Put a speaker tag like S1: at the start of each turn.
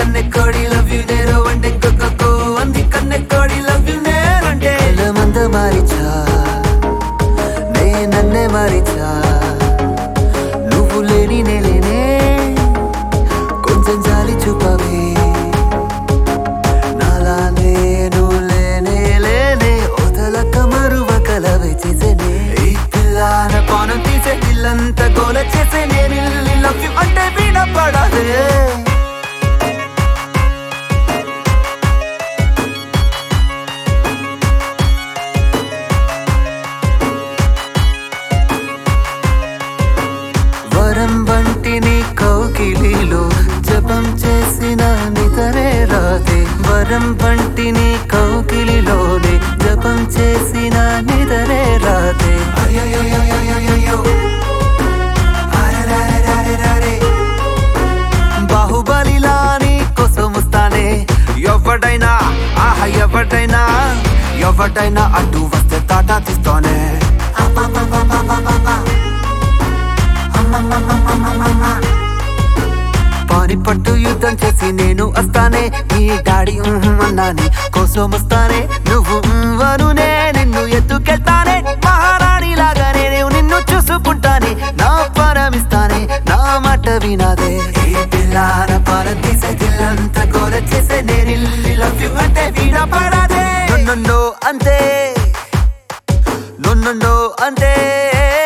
S1: కన్నె కోడి love you narrow అంటే కొక్కో అంది కన్నె కోడి లవ్ యు నేరంటే మంద మారిచా నే నన్నే మారిచా నువ్వు లేని నేలేనే కొంచెం జాలి చూపవే నాలా నేను లేనే లేనే వదలక మరువ కలవే చేసేనే ఈ పిల్లాన పానం తీసే ఇల్లంతా గోల చేసే నేను లవ్ యు అంటే వినపడదే వరం వంటి నీ కౌకిలిలో జపం చేసిన నితరే రాదే వరం వంటి నీ కౌకిలిలోనే జపం చేసిన నితరే రాదే అయ్యయ్యయ్యయ్యయ్యయ్యో. అరెరెరెరెరెరె. బాహుబలిలా నీ కోసం వస్తానే ఎవడైనా ఆహ ఎవడైనా ఎవడైనా అడ్డు వస్తే తాటా తీస్తానే పానిపట్టు యుద్ధం చేసి నేను వస్తానే నీ డాడీ ఉహుం అన్నాని కోసం వస్తానే నువ్వు ఉమ్ అనునే నిన్ను ఎత్తుకెళ్తానే మహారాణి లాగా నేను నిన్ను చూసుకుంటానే నా పరమిస్తానే నా మాట వినాదే ఈ పిల్లాన పాల తీసే దిల్లంతా గోల చేసే నేను లవ్ యు అంటే వినపడదే నన్ను అంతే నన్ను అంతే